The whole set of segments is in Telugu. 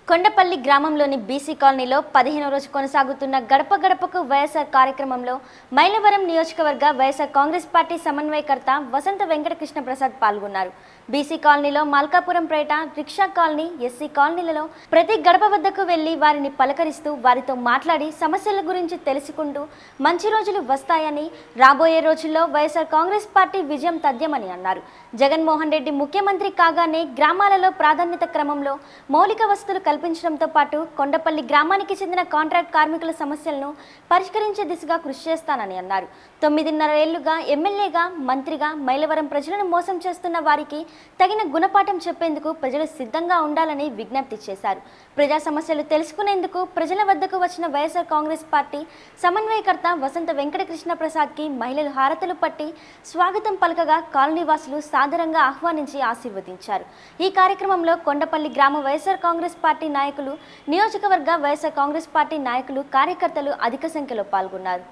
కొండపల్లి గ్రామంలోని బీసీ కాలనీలో పదిహేనో రోజు కొనసాగుతున్న గడప గడపకు వైఎస్ఆర్ కార్యక్రమంలో మైలవరం నియోజకవర్గ వైఎస్ఆర్ కాంగ్రెస్ పార్టీ సమన్వయకర్త వసంత వెంకటకృష్ణ ప్రసాద్ పాల్గొన్నారు బీసీ కాలనీలో మల్కాపురం పేట రిక్షా కాలనీ ఎస్సీ కాలనీలలో ప్రతి గడప వద్దకు వెళ్లి వారిని పలకరిస్తూ వారితో మాట్లాడి సమస్యల గురించి తెలుసుకుంటూ మంచి రోజులు వస్తాయని రాబోయే రోజుల్లో వైఎస్ఆర్ కాంగ్రెస్ పార్టీ విజయం తథ్యమని అన్నారు జగన్మోహన్ రెడ్డి ముఖ్యమంత్రి కాగానే గ్రామాలలో ప్రాధాన్యత క్రమంలో మౌలిక వసతులు కల్పించడంతో పాటు కొండపల్లి గ్రామానికి చెందిన కాంట్రాక్ట్ కార్మికుల సమస్యలను పరిష్కరించే దిశగా కృషి చేస్తానని అన్నారు తొమ్మిదిన్నర ఏళ్లుగా ఎమ్మెల్యేగా మంత్రిగా మైలవరం ప్రజలను మోసం చేస్తున్న వారికి తగిన గుణపాఠం చెప్పేందుకు ప్రజలు సిద్ధంగా ఉండాలని విజ్ఞప్తి చేశారు ప్రజా సమస్యలు తెలుసుకునేందుకు ప్రజల వద్దకు వచ్చిన వైఎస్ఆర్ కాంగ్రెస్ పార్టీ సమన్వయకర్త వసంత వెంకటకృష్ణ ప్రసాద్కి మహిళలు హారతలు పట్టి స్వాగతం పలకగా కాలనీవాసులు సాదరంగా ఆహ్వానించి ఆశీర్వదించారు ఈ కార్యక్రమంలో కొండపల్లి గ్రామ వైఎస్ఆర్ కాంగ్రెస్ పార్టీ నాయకులు నియోజకవర్గ వైఎస్ఆర్ కాంగ్రెస్ పార్టీ నాయకులు కార్యకర్తలు అధిక సంఖ్యలో పాల్గొన్నారు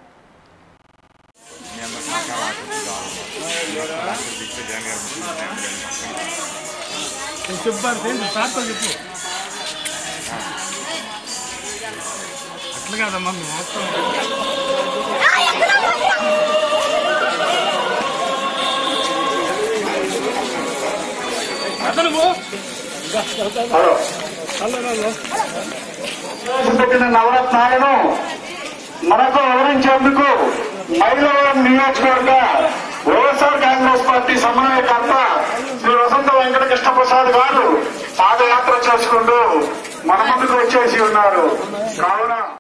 మేము సహకారం ఆశిస్తున్నాము రాష్ట్ర దిక్కు జగన్ గారు ముఖ్యమంత్రి నేను చెప్పాను ఏంటి సార్తో చెప్పు అట్లా కాదమ్మా మేము మొత్తం అతను పో. హలో హలో పెట్టిన నవరత్నాలను మనకు వివరించేందుకు మైలవరం నియోజకవర్గ వైఎస్ఆర్ కాంగ్రెస్ పార్టీ సమన్వయకర్త శ్రీ వసంత వెంకట కృష్ణ ప్రసాద్ గారు పాదయాత్ర చేసుకుంటూ మన ముందుకు వచ్చేసి ఉన్నారు కావున